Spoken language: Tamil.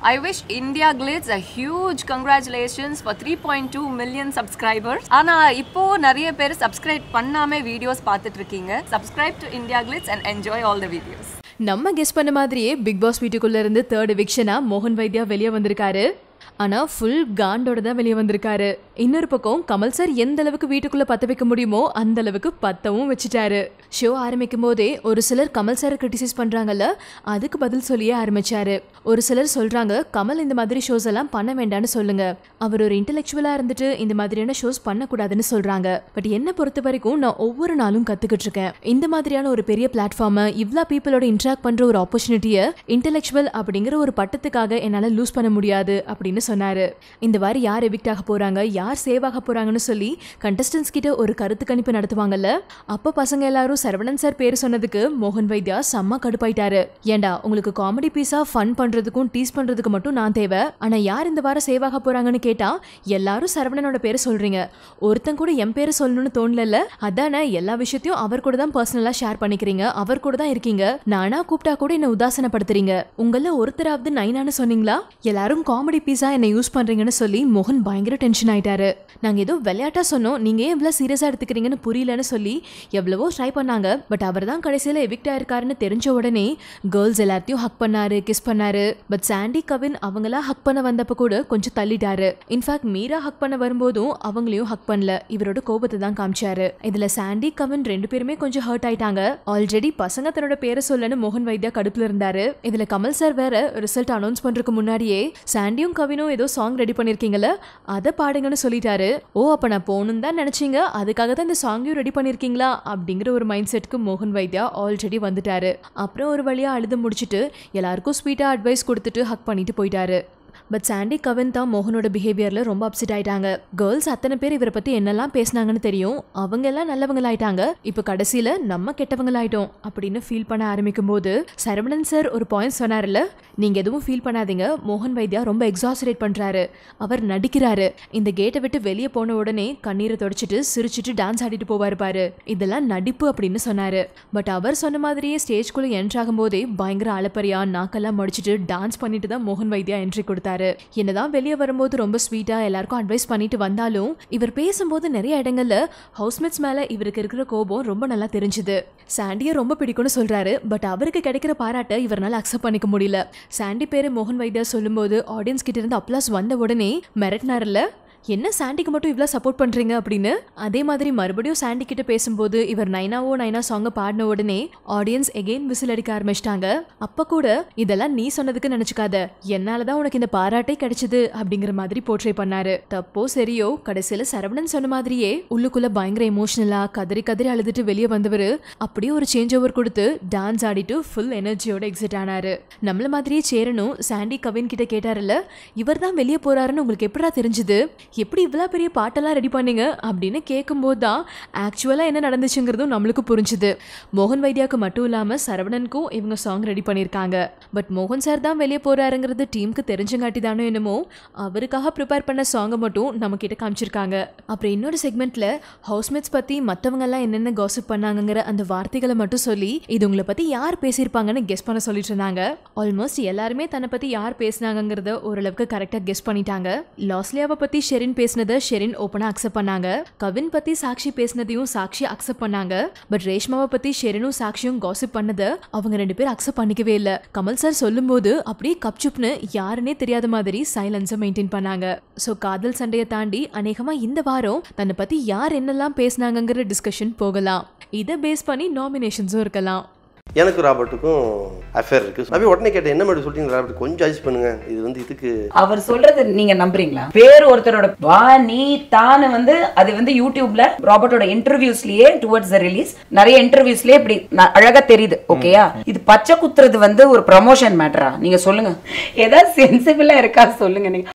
I wish India Glitz a huge congratulations for 3.2 million subscribers. ஆனா இப்போ நிறைய பேர் subscribe பண்ணாம வீடியோஸ் பார்த்துட்டு இருக்கீங்க. Subscribe to India Glitz and enjoy all the videos. நம்ம கெஸ் பண்ண மாதிரியே பிக் பாஸ் வீட்டுக்குள்ள இருந்து தேர்ட் எவிக்ஷனா மோகன் வைத்யா வெளியே வந்திருக்காரு ஆனா ஃபுல் காண்டோட தான் வெளியே வந்திருக்காரு இன்னொரு பக்கம் கமல் சார் எந்த அளவுக்கு வீட்டுக்குள்ள பத்த வைக்க முடியுமோ அந்த அளவுக்கு பத்தவும் வச்சுட்டாரு ஷோ ஆரம்பிக்கும் போதே ஒரு சிலர் கமல் சாரை கிரிட்டிசைஸ் பண்றாங்கல்ல அதுக்கு பதில் சொல்லியே ஆரம்பிச்சாரு ஒரு சிலர் சொல்றாங்க கமல் இந்த மாதிரி ஷோஸ் எல்லாம் பண்ண வேண்டாம்னு சொல்லுங்க அவர் ஒரு இன்டெலெக்சுவலா இருந்துட்டு இந்த மாதிரியான ஷோஸ் பண்ணக்கூடாதுன்னு சொல்றாங்க பட் என்ன பொறுத்த வரைக்கும் நான் ஒவ்வொரு நாளும் கத்துக்கிட்டு இருக்கேன் இந்த மாதிரியான ஒரு பெரிய பிளாட்ஃபார்மை இவ்வளோ பீப்புளோட இன்ட்ராக்ட் பண்ற ஒரு ஆப்பர்ச்சுனிட்டியை இன்டெலெக்சுவல் அப்படிங்கிற ஒரு பட்டத்துக்காக என்னால் லூஸ் பண்ண முடியாது அப்படின்னு சொன்னாரு இந்த வாரி யார் எவிக்ட் ஆக போறாங்க யார் சேவ் ஆக போறாங்கன்னு சொல்லி கண்டஸ்டன்ஸ் கிட்ட ஒரு கருத்து கணிப்பு நடத்துவாங்கல்ல அப்ப பசங்க எல்லாரும் சரவணன் சார் பேர் சொன்னதுக்கு மோகன் வைத்யா செம்ம கடுப்பாயிட்டாரு ஏண்டா உங்களுக்கு காமெடி பீஸா ஃபன் பண்றதுக்கும் டீஸ் பண்றதுக்கு மட்டும் நான் தேவை ஆனா யார் இந்த வாரம் சேவ் ஆக போறாங்கன்னு கேட்டா எல்லாரும் சரவணனோட பேரை சொல்றீங்க ஒருத்தன் கூட என் பேரை சொல்லணும்னு தோணல அதானே எல்லா விஷயத்தையும் அவர் கூட தான் பர்சனலா ஷேர் பண்ணிக்கிறீங்க அவர் கூட தான் இருக்கீங்க நானா கூப்பிட்டா கூட என்ன உதாசனப்படுத்துறீங்க உங்கள ஒருத்தராவது நைனான்னு சொன்னீங்களா எல்லாரும் காமெடி பீஸா என்ன யூஸ் பண்றீங்கன்னு சொல்லி மோகன் பயங்கர டென்ஷன் ஆயிட்டாரு நாங்க ஏதோ விளையாட்டா சொன்னோம் நீங்க ஏன் இவ்வளவு சீரியஸா எடுத்துக்கிறீங்கன்னு புரியலன்னு சொல்லி எவ்வளவோ ட்ரை பண்ணாங்க பட் அவர் தான் கடைசியில எவிக்ட் ஆயிருக்காருன்னு தெரிஞ்ச உடனே கேர்ள்ஸ் எல்லாத்தையும் ஹக் பண்ணாரு கிஸ் பண்ணாரு பட் சாண்டி கவின் அவங்களா ஹக் பண்ண வந்தப்ப கூட கொஞ்சம் தள்ளிட்டாரு இன்ஃபேக்ட் மீரா ஹக் பண்ண வரும்போதும் அவங்களையும் ஹக் பண்ணல இவரோட கோபத்தை தான் காமிச்சாரு இதுல சாண்டி கவின் ரெண்டு பேருமே கொஞ்சம் ஹர்ட் ஆயிட்டாங்க ஆல்ரெடி பசங்க தன்னோட பேரை சொல்லன்னு மோகன் வைத்யா கடுப்புல இருந்தாரு இதுல கமல் சார் வேற ரிசல்ட் அனௌன்ஸ் பண்றதுக்கு முன்னாடியே சாண்டியும் கவினும் ஏதோ சாங் ரெடி பண்ணிருக்கீங்கல்ல அதை பாடுங்கன்னு சொல்லிட்டாரு ஓ அப்ப நான் போகணும்னு தான் நினைச்சீங்க அதுக்காக தான் இந்த சாங்கையும் ரெடி பண்ணிருக்கீங்களா அப்படிங்கிற ஒரு மைண்ட் செட்டுக்கு மோகன் வைத்யா ஆல்ரெடி வந்துட்டாரு அப்புறம் ஒரு வழியா அழுது முடிச்சிட்டு எல்லாருக்கும் ஸ்வீட்டா அட்வைஸ் கொடுத்துட்டு ஹக் பண்ணிட்டு போயிட்டாரு பட் சாண்டி கவின் தான் மோகனோட பிஹேவியரில் ரொம்ப அப்செட் ஆயிட்டாங்க கேர்ள்ஸ் அத்தனை பேர் இவரை பற்றி என்னெல்லாம் பேசுனாங்கன்னு தெரியும் அவங்க எல்லாம் நல்லவங்களாயிட்டாங்க இப்போ கடைசியில் நம்ம கெட்டவங்களாயிட்டோம் அப்படின்னு ஃபீல் பண்ண ஆரம்பிக்கும் போது சரவணன் சார் ஒரு பாயிண்ட் சொன்னார்ல நீங்கள் எதுவும் ஃபீல் பண்ணாதீங்க மோகன் வைத்யா ரொம்ப எக்ஸாசரேட் பண்ணுறாரு அவர் நடிக்கிறாரு இந்த கேட்டை விட்டு வெளியே போன உடனே கண்ணீரை தொடச்சிட்டு சிரிச்சிட்டு டான்ஸ் ஆடிட்டு போவார் பாரு இதெல்லாம் நடிப்பு அப்படின்னு சொன்னாரு பட் அவர் சொன்ன மாதிரியே ஸ்டேஜ்குள்ளே என்ட்ரு ஆகும்போதே பயங்கர அலப்பரியா நாக்கெல்லாம் முடிச்சிட்டு டான்ஸ் பண்ணிட்டு தான் மோகன் வைத்யா என்ட்ரி கொடுத்தாரு என்னதான் வெளியே வரும்போது ரொம்ப ஸ்வீட்டா எல்லாருக்கும் அட்வைஸ் பண்ணிட்டு வந்தாலும் இவர் பேசும்போது நிறைய இடங்கள்ல ஹவுஸ்மேட்ஸ் மேல இவருக்கு இருக்கிற கோபம் ரொம்ப நல்லா தெரிஞ்சுது சாண்டியை ரொம்ப பிடிக்கும்னு சொல்றாரு பட் அவருக்கு கிடைக்கிற பாராட்டை இவரால் அக்செப்ட் பண்ணிக்க முடியல சாண்டி பேரு மோகன் வைத்யா சொல்லும்போது ஆடியன்ஸ் கிட்ட இருந்து அப்ளாஸ் வந்த உடனே மிரட்டினார்ல என்ன சாண்டிக்கு மட்டும் இவ்வளோ சப்போர்ட் பண்ணுறீங்க அப்படின்னு அதே மாதிரி மறுபடியும் சாண்டி கிட்ட பேசும்போது இவர் நைனாவோ நைனா சாங்கை பாடின உடனே ஆடியன்ஸ் எகெயின் விசில் அடிக்க ஆரம்பிச்சிட்டாங்க அப்போ கூட இதெல்லாம் நீ சொன்னதுக்கு நினச்சிக்காத என்னால தான் உனக்கு இந்த பாராட்டே கிடைச்சது அப்படிங்கிற மாதிரி போர்ட்ரே பண்ணாரு தப்போ சரியோ கடைசியில் சரவணன் சொன்ன மாதிரியே உள்ளுக்குள்ள பயங்கர எமோஷனலா கதறி கதறி அழுதுட்டு வெளியே வந்தவர் அப்படியே ஒரு சேஞ்ச் ஓவர் கொடுத்து டான்ஸ் ஆடிட்டு ஃபுல் எனர்ஜியோட எக்ஸிட் ஆனாரு நம்மள மாதிரியே சேரணும் சாண்டி கவின் கிட்ட கேட்டாருல்ல இவர் தான் வெளியே போறாருன்னு உங்களுக்கு எப்படா தெரிஞ்சுது எப்படி இவ்வளோ பெரிய பாட்டெல்லாம் ரெடி பண்ணீங்க அப்படின்னு கேட்கும்போது தான் ஆக்சுவலாக என்ன நடந்துச்சுங்கிறதும் நம்மளுக்கு புரிஞ்சுது மோகன் வைத்யாவுக்கு மட்டும் இல்லாமல் சரவணனுக்கும் இவங்க சாங் ரெடி பண்ணியிருக்காங்க பட் மோகன் சார் தான் வெளியே போகிறாருங்கிறது டீமுக்கு தெரிஞ்சங்காட்டி தானோ என்னமோ அவருக்காக ப்ரிப்பேர் பண்ண சாங்கை மட்டும் நம்ம கிட்ட காமிச்சிருக்காங்க அப்புறம் இன்னொரு செக்மெண்ட்டில் ஹவுஸ்மேட்ஸ் பற்றி மற்றவங்கெல்லாம் என்னென்ன காசிப் பண்ணாங்கங்கிற அந்த வார்த்தைகளை மட்டும் சொல்லி இது உங்களை பற்றி யார் பேசியிருப்பாங்கன்னு கெஸ் பண்ண சொல்லிட்டு இருந்தாங்க ஆல்மோஸ்ட் எல்லாருமே தன்னை பற்றி யார் பேசினாங்கங்கிறத ஓரளவுக்கு கரெக்டாக கெஸ் பண்ணிட்டாங்க லாஸ்லியாவை பற்றி ஷெரின் பேசினதை ஷெரின் ஓப்பனாக அக்செப்ட் பண்ணாங்க கவின் பற்றி சாக்ஷி பேசினதையும் சாக்ஷி அக்செப்ட் பண்ணாங்க பட் ரேஷ்மாவை பற்றி ஷெரினும் சாக்ஷியும் காசிப் பண்ணதை அவங்க ரெண்டு பேரும் அக்செப்ட் பண்ணிக்கவே இல்லை கமல் சார் சொல்லும்போது அப்படியே கப்சுப்னு யாருன்னே தெரியாத மாதிரி சைலன்ஸை மெயின்டைன் பண்ணாங்க ஸோ காதல் சண்டையை தாண்டி அநேகமாக இந்த வாரம் தன்னை பற்றி யார் என்னெல்லாம் பேசினாங்கங்கிற டிஸ்கஷன் போகலாம் இதை பேஸ் பண்ணி நாமினேஷன்ஸும் இருக்கலாம் எனக்கு ராபர்ட்டுக்கும் அஃபேர் இருக்கு நான் போய் உடனே கேட்டேன் என்ன மேடம் சொல்றீங்க ராபர்ட் கொஞ்சம் அட்ஜஸ்ட் பண்ணுங்க இது வந்து இதுக்கு அவர் சொல்றது நீங்க நம்புறீங்களா பேர் ஒருத்தரோட வா நீ தானு வந்து அது வந்து யூடியூப்ல ராபர்ட்டோட இன்டர்வியூஸ்லயே டுவர்ட்ஸ் த ரிலீஸ் நிறைய இன்டர்வியூஸ்லயே இப்படி ந- அழகா தெரியுது ஓகேயா இது பச்சை குத்துறது வந்து ஒரு ப்ரமோஷன் மேட்டரா நீங்க சொல்லுங்க ஏதாவது சென்சிபிளா இருக்கா சொல்லுங்க நீங்க